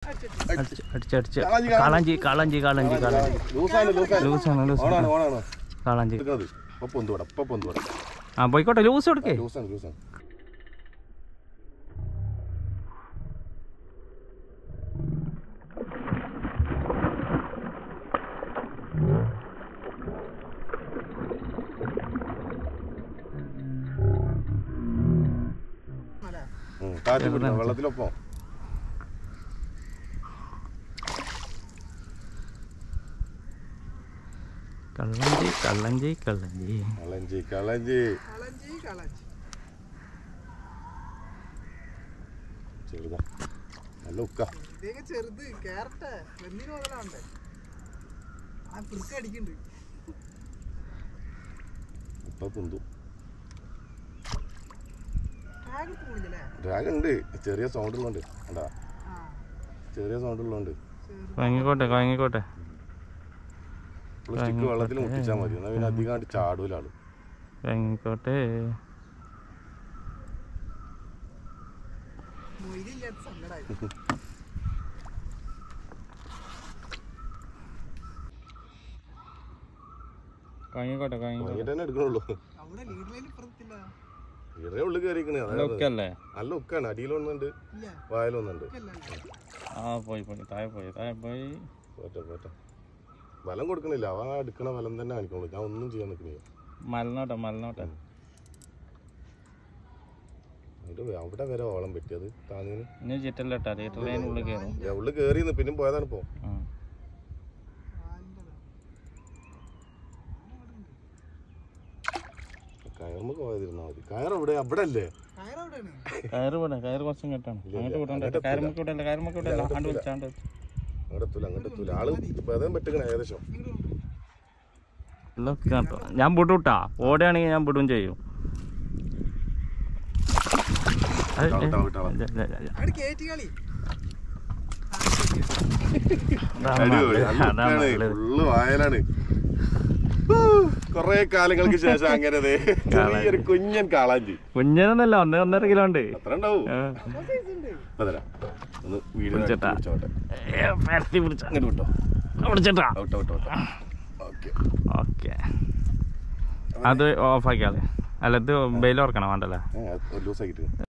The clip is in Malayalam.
അടിച്ച് അടിച്ച് അടിച്ച് കാളാഞ്ചി കാളാഞ്ചി കാളാഞ്ചി കാളാഞ്ചി ലൂസാണ് ലൂസാണ് ലൂസാണ് ലൂസ് ഓണാണ് ഓണാണ് കാളാഞ്ചി എടുക്കുന്നത് ഇപ്പൊ പൊന്തുവിടാം ഇപ്പൊ പൊന്തുവിടാം ആ പോയിക്കോട്ടെ ലൂസ് കൊടുക്കേ ലൂസാണ് ലൂസാണ് ഉം, കാറ്റ് പിടിക്കണം വെള്ളത്തിലൊപ്പം കള്ളഞ്ചി കള്ളഞ്ചി കള്ളഞ്ചി കളഞ്ചി കളഞ്ചി കളഞ്ചി കളഞ്ചി ചെറുതാ നല്ല ഉക്ക ഇതേക്ക് ചെറുത് കേറട്ടെ വെന്നിന് മുതലാണ്ടേ ആ പിറുക്ക അടിക്കണ്ട് ഇപ്പൊ പൊന്തു ടാഗ് പോണില്ലേ ഡ്രാഗൺ ഉണ്ട് ചെറിയ സൗണ്ട് ഉള്ളതുണ്ട് കണ്ടാ ആ ചെറിയ സൗണ്ട് ഉള്ളതുണ്ട് ചെറു വാങ്ങിക്കോട്ടെ വാങ്ങിക്കോട്ടെ സ്റ്റിക്ക് വെള്ളത്തിൽ മുട്ടിച്ചാൽ മതി എന്നാൽ പിന്നെ അധികമായിട്ട് ചാടൂല ആള് വാങ്ങിക്കോട്ടെ മൊയിലില്ലാത്ത സങ്കടായി വാങ്ങിക്കോട്ടെ വാങ്ങിക്കോട്ടെ വാങ്ങിട്ട് തന്നെ എടുക്കണുള്ളൂ അവിടെ ലീഡ് ലൈൻ ഇപ്പുറത്തില്ല ഇറേ ഉള്ളിൽ കയറിക്കണേ അതായത് ഓക്കെ അല്ലേ നല്ല ഉക്കാണ് അടിയിലൊന്നുണ്ട് ഇല്ല വായലൊന്നുണ്ട് അല്ലല്ലോ ആ പോയി പോയി താഴെ പോയി താഴെ പോയി പോട്ടെ പോട്ടെ ബലം കൊടുക്കണില്ല അവ ആ എടുക്കണ ബലം തന്നെ കാണിക്കുള്ളൂ ഞാൻ ഒന്നും ചെയ്യാൻ നിൽക്കണില്ല മലനോട്ടെ മലനോട്ടെ എന്നിട്ട് അവിടെ വരെ ഓളം പറ്റിയത് താങ്ങിന് ഇനി ചിറ്റല്ലേട്ടാ ചിറ്റൽ അതിനുള്ളിൽ കയറും ഉള്ളിൽ കയറിന്ന് പിന്നെ പോയതാണ് ഇപ്പോ ആ. കയറുമ്പോ പോയതിരുന്നാ മതി കയർ അവിടെ അവിടെ അല്ലേ കയറവിടെയാണ് കയറ് വിടാം കയറ് കുറച്ചും കെട്ടാണ് അങ്ങോട്ട് വിടണ്ട കയറുമ്പോ വിടല്ല കയറുമ്പോ വിടല്ല ആണ്ട് വിളിച്ചാണ്ട് അങ്ങോട്ട് എത്തൂല അങ്ങോട്ട് എത്തൂല ആള് ബലം പറ്റുകണ ഏകദേശം ഇതൊക്കെ കേട്ടോ ഞാൻ വിടും കേട്ടാ ഓടുകയാണെങ്കിൽ ഞാൻ വിടും ചെയ്യും അത് വിട്ടാ, വിട്ടാ, വിട്ടാ. ഇല്ല, ഇല്ല, ഇല്ല, ഇല്ല. അവിടെ കേറ്റി കളി അതാണ് അടിപൊളി നല്ലത്. അതാണ് നല്ലത്. ഫുള്ള് വായലാണ് കൊറേ കാലങ്ങൾക്ക് ശേഷം അങ്ങനെ ദേ ചെറിയൊരു കുഞ്ഞൻ കാളാഞ്ചി കുഞ്ഞനൊന്നല്ല ഒന്നേ ഒന്നര കിലോ ഉണ്ട് അത്ര ഉണ്ടാവും ആ. ഇപ്പൊ തരാം ഒന്ന് വീഡിയോ പിടിച്ചേട്ടാ. ഏ, പരത്തി പിടിച്ച അങ്ങോട്ട് വിട്ടോ പിടിച്ചിട്ടാ out out out okay okay അത് ഓഫാക്കിയാളെ അല്ല ഇത് ബെയിൽ ഓർക്കണം വേണ്ടല്ലേ ലൂസ് ആക്കിട്ട്